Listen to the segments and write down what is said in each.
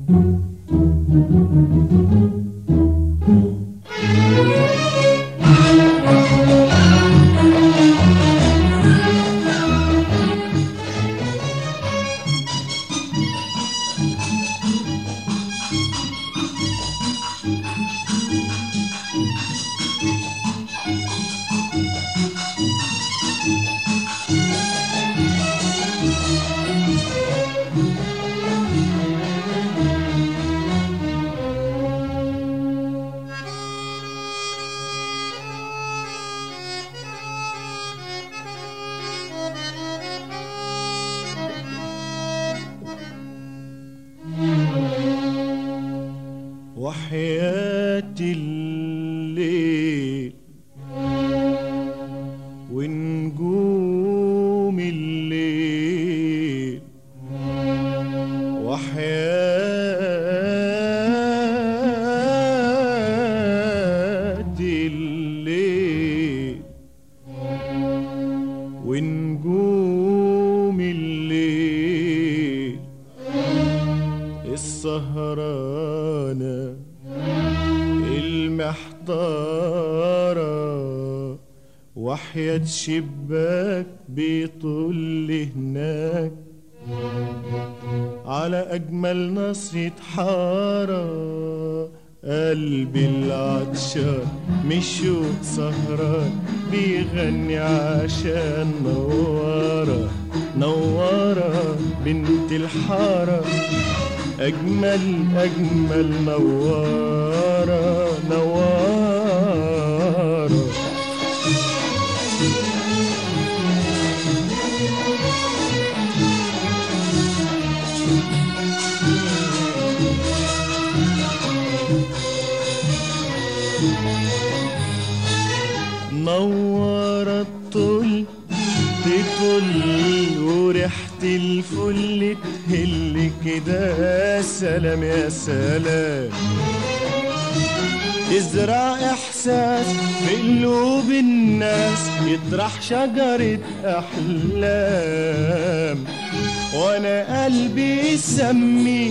وحياة الليل ونجوم الليل وحياة الليل ونجوم الليل السهرانة المحتارة وحياة شباك بيطل هناك على أجمل نصرة حارة قلبي العطشان مشوق سهران بيغني عشان نوارة نوارة بنت الحارة أجمل أجمل نوارة نوارة نورت طل تطل وريحة الفل تهل كده سلام يا سلام تزرع احساس في قلوب الناس يطرح شجرة احلام وانا قلبي يسمي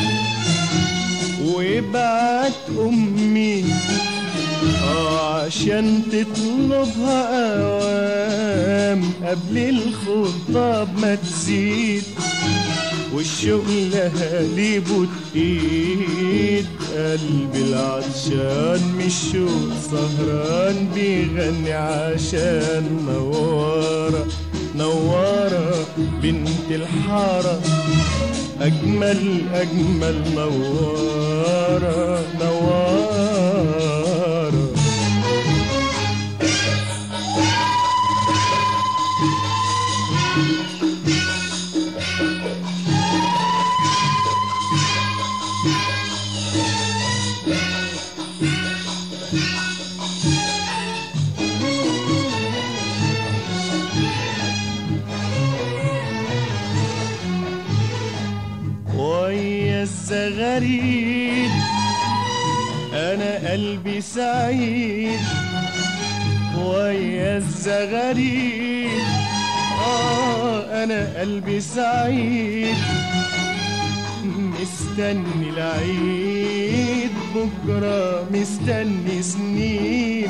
ويبعت امي آه عشان تطلبها اوام قبل الخطاب ما تزيد والشوق لها ليبو ايد قلبي العطشان مش شوق سهران بيغني عشان نوارة نوارة بنت الحارة أجمل أجمل نوارة نوارة ويا الزغاريد انا قلبي سعيد ويا الزغاريد اه انا قلبي سعيد مستني العيد بكره مستني سنين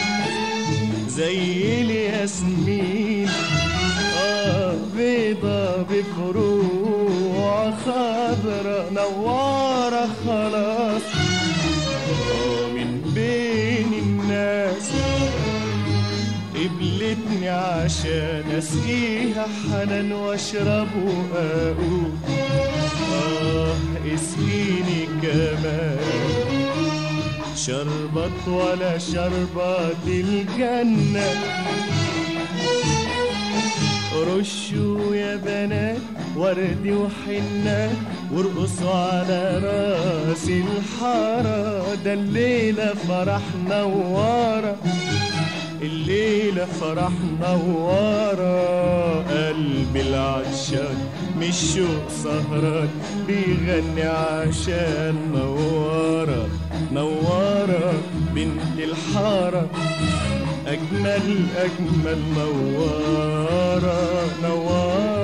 زي الياسمين آه بيضة بفروع خضرة نوارة خلاص آه من بين الناس قبلتني عشان اسقيها حنان واشرب واقول اه اسقيني كمان شربت ولا شربت الجنة رشوا يا بنات ورد وحنة وارقصوا على راس الحارة ده الليلة فرح نوارة الليلة فرح نوارة قلبي العطشان مش شوق سهران بيغني عشان نوارة نوارة بنت الحارة أجمل أجمل نوارة نوارة